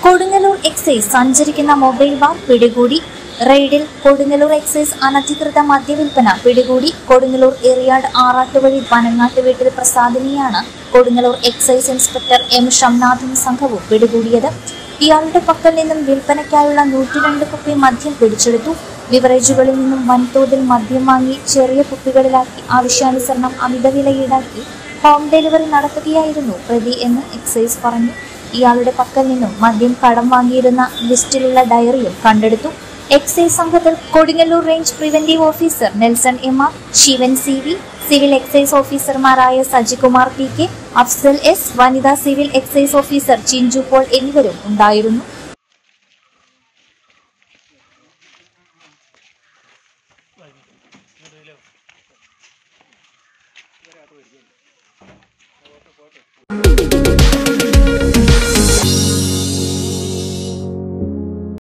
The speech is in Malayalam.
കൊടുങ്ങല്ലൂർ എക്സൈസ് സഞ്ചരിക്കുന്ന മൊബൈൽ വാൻ പിടികൂടി റെയ്ഡിൽ കൊടുങ്ങല്ലൂർ എക്സൈസ് അനധികൃത മദ്യവിൽപ്പന പിടികൂടി കൊടുങ്ങല്ലൂർ എറിയാട് ആറാട്ടുവഴി പനങ്ങാട്ട് വീട്ടിൽ പ്രസാദിനെയാണ് കൊടുങ്ങല്ലൂർ എക്സൈസ് ഇൻസ്പെക്ടർ എം ഷംനാഥും സംഘവും പിടികൂടിയത് ഇയാളുടെ പക്കൽ നിന്നും വിൽപ്പനയ്ക്കായുള്ള നൂറ്റിരണ്ട് കുപ്പി മദ്യം പിടിച്ചെടുത്തു ബിവറേജുകളിൽ നിന്നും വൻതോതിൽ മദ്യം വാങ്ങി ചെറിയ കുപ്പികളിലാക്കി ആവശ്യാനുസരണം അമിത വില ഈടാക്കി ഹോം ഡെലിവറി നടത്തുകയായിരുന്നു പ്രതി എന്ന് എക്സൈസ് പറഞ്ഞു ഇയാളുടെ പക്കൽ നിന്നും മദ്യം കടം വാങ്ങിയിരുന്ന ലിസ്റ്റിലുള്ള ഡയറിയും കണ്ടെടുത്തു എക്സൈസ് സംഘത്തിൽ Kodungallur range preventive officer Nelson M R Shivan C V civil excise ഓഫീസർമാരായ Sajikumar P K Afsal S വനിതാ civil excise officer Chinchu Paul എന്നിവരും ഉണ്ടായിരുന്നു Thank